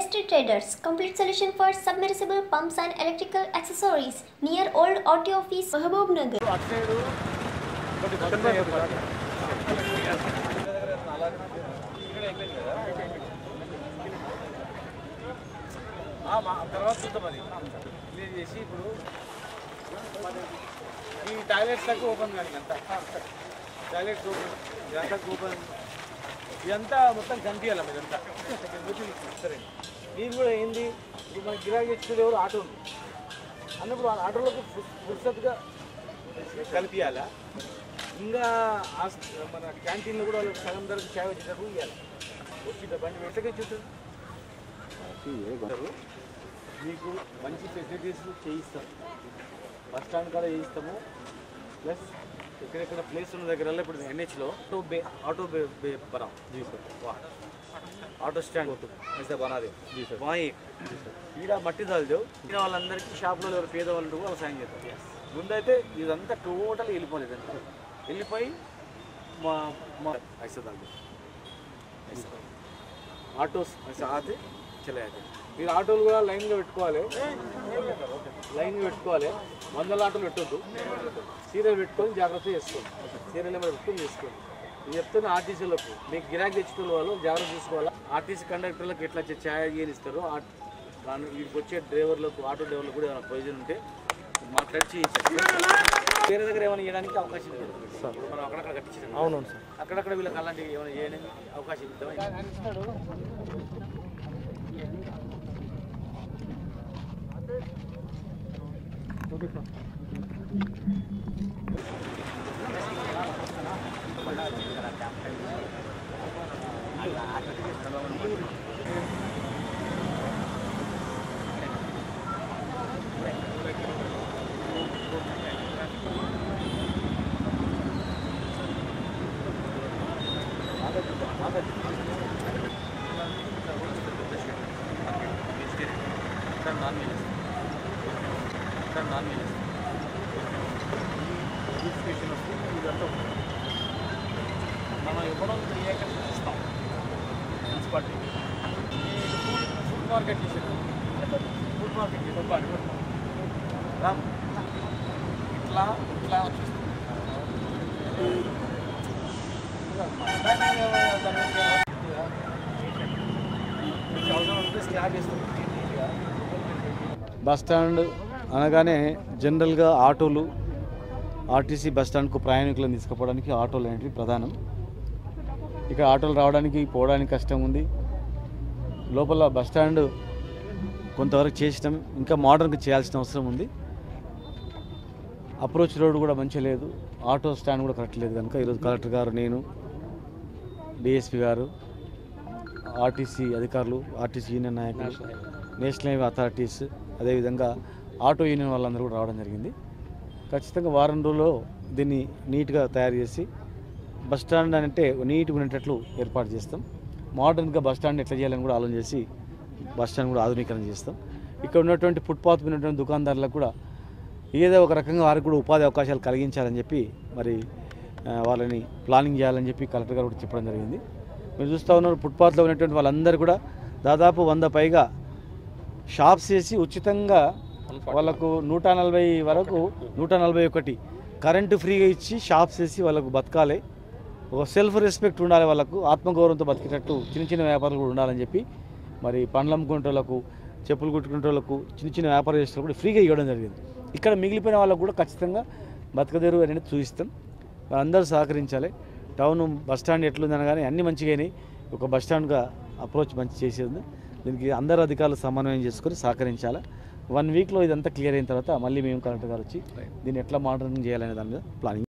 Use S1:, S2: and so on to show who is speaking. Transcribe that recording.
S1: ST Traders, complete solution for submersible pumps and electrical accessories near Old Auto Office, Mahabub Nagar.
S2: అటు side ఒకటి బట్టలు ఏర్పాటు. ఆ, మా- తర్వాత చూద్దాం అది క్లియర్ చేసి ఇప్పుడు ఈ టాయిలెట్స్ దాకా ఓపెన్ కానీ అంతా టాయిలెట్స్ ఓపెన్ ఇదంతా ఓపెన్ ఇదంతా మొత్తం కనిపించాలి ఇదంతా సరే దీని కూడా ఏంది ఇప్పుడు మనకి గిరాకీ ఇచ్చేది ఎవరు ఆటో అన్నప్పుడు ఆ ఆటోలకు ఫుర్సత్గా కలిపియాలా ఇంకా ఆస్- మన క్యాంటీన్లో కూడా వాళ్ళకి సగం ధరకు చాయ్ వచ్చేటప్పుడు ఇవ్వాలి వచ్చి బండి ఎట్లకే చూస్తారు మీకు మంచి ఫెసిలిటీస్ చేయిస్తాం బస్ స్టాండ్ కాడ చేయిస్తాము ప్లస్ ఎక్కడెక్కడ ప్లేస్ ఉన్న దగ్గర ఇప్పుడు ఎన్హెచ్లో auto bay auto bay bay బనా జీ సార్ ఆటో స్టాండ్ ऐसा बना दे जी सर वहाँ एक ఈడ మట్టి దాల్దేవు ఈడ వాళ్ళందరికీ షాప్లో ఎవరు పేదవాళ్ళు ఉంటే వాళ్ళు సాయం చేస్తారు ముందైతే ఇదంతా టోటల్ వెళ్ళిపోలేదు అంతా వెళ్ళిపోయి మా మా ఐసా దాల్దేవు ఆటోస్ ऐसा आते चले आते మీరు ఆటోలు కూడా లైన్గా పెట్టుకోవాలి లైన్గా పెట్టుకోవాలి వందల ఆటోలు పెట్టొద్దు సీరియల్ పెట్టుకొని జాగ్రత్త చేసుకోండి సీరియల్ నెంబర్ పెట్టుకొని చేసుకోండి నేను చెప్తున్నా ఆర్టీసీలకు మీకు గిరాకీ తెచ్చుకున్న వాళ్ళు జాగ్రత్త చూసుకోవాలి ఆర్టీసీ కండక్టర్లకు ఎట్లా చే- ఛాయ్ గీని ఇస్తారో ఆ- దాని వీడికి వచ్చే డ్రైవర్లకు ఆటో డ్రైవర్లకు కూడా ఏమైనా ప్రయోజనం ఉంటే మాట్లాడి చేయించండి వేరే దగ్గర ఏమైనా చేయడానికి అవకాశం లేదు ఇప్పుడు మనం అక్కడక్కడ కట్టించాం అవునవును సార్ అక్కడక్కడ వీళ్ళకి అలాంటివి ఏమైనా చేయడానికి అవకాశం ఇద్దాం sir non veg sir non veg registration వస్తుంది ఇదంతా ఉంటుంది. మనం ఇవ్వడం త్రీ ఏకర్స్ ఇస్తాం మున్సిపాలిటీ ఫుడ్ ఫుడ్ మార్కెట్ చేసారు ఫుడ్ మార్కెట్ చేసారు రామ్ ఇట్లా ఇట్లా వచ్చేస్తుంది మీకు అవసరం ఉంటే స్లాబ్ వేస్తాం
S3: బస్ స్టాండ్ అనగానే జనరల్గా ఆటోలు ఆర్టీసీ బస్ స్టాండ్కు ప్రయాణికులను తీసుకుపోవడానికి ఆటోలు అనేవి ప్రధానం ఇక్కడ ఆటోలు రావడానికి పోవడానికి కష్టం ఉంది లోపల బస్ స్టాండ్ కొంతవరకు చేసినాం ఇంకా మోడర్న్గా చేయాల్సిన అవసరం ఉంది అప్రోచ్ రోడ్ కూడా మంచిగా లేదు ఆటో స్టాండ్ కూడా కరెక్ట్ లేదు కనుక ఈరోజు కలెక్టర్ గారు నేను డిఎస్పి గారు ఆర్టీసీ అధికారులు ఆర్టీసీ యూనియన్ నాయకులు నేషనల్ హైవే అథారిటీస్ అదేవిధంగా ఆటో యూనియన్ వాళ్ళందరూ కూడా రావడం జరిగింది ఖచ్చితంగా వారం రోజుల్లో దీన్ని నీట్గా తయారు చేసి బస్ స్టాండ్ అంటే నీట్గా ఉండేటట్లు ఏర్పాటు చేస్తాం మోడర్న్గా బస్ స్టాండ్ ఎట్లా చేయాలని కూడా ఆలోచన చేసి బస్ స్టాండ్ కూడా ఆధునీకరణ చేస్తాం ఇక్కడ ఉన్నటువంటి ఫుట్పాత్ మీద ఉన్నటువంటి దుకాణదారులకు కూడా ఏదో ఒక రకంగా వారికి కూడా ఉపాధి అవకాశాలు కలిగించాలని చెప్పి మరి ఆ, వాళ్ళని ప్లానింగ్ చేయాలని చెప్పి కలెక్టర్ గారు కూడా చెప్పడం జరిగింది మీరు చూస్తూ ఉన్నారు ఫుట్పాత్లో ఉన్నటువంటి వాళ్ళందరూ కూడా దాదాపు వంద పైగా షాప్స్ వేసి ఉచితంగా వాళ్ళకు నూట నలభై వరకు నూట నలభై ఒకటి కరెంటు ఫ్రీగా ఇచ్చి షాప్స్ వేసి వాళ్ళకు బతకాలి ఒక సెల్ఫ్ రెస్పెక్ట్ ఉండాలి వాళ్ళకు ఆత్మగౌరవంతో బతికేటట్టు చిన్న చిన్న వ్యాపారాలు కూడా ఉండాలని చెప్పి మరి పండ్లు అమ్ముకునేటోళ్ళకు చెప్పులు కుట్టుకునేటోళ్ళకు చిన్న చిన్న వ్యాపారం చేసే కూడా ఫ్రీగా ఇవ్వడం జరిగింది ఇక్కడ మిగిలిపోయిన వాళ్ళకు కూడా ఖచ్చితంగా బతకదేరు అనేది చూపిస్తాం అందరూ సహకరించాలి టౌన్ బస్ స్టాండ్ ఎట్లుంది అనగానే అన్ని మంచిగా అయినాయి ఒక బస్ స్టాండ్గా అప్రోచ్ మంచి చేసేది దీనికి అందరు అధికారులు సమన్వయం చేసుకొని సహకరించాలి వన్ వీక్లో ఇదంతా క్లియర్ అయిన తర్వాత మళ్ళీ మేము కలెక్టర్ గారు వచ్చి దీన్ని ఎట్లా మోడర్న్ చేయాలనే దాని మీద ప్లానింగ్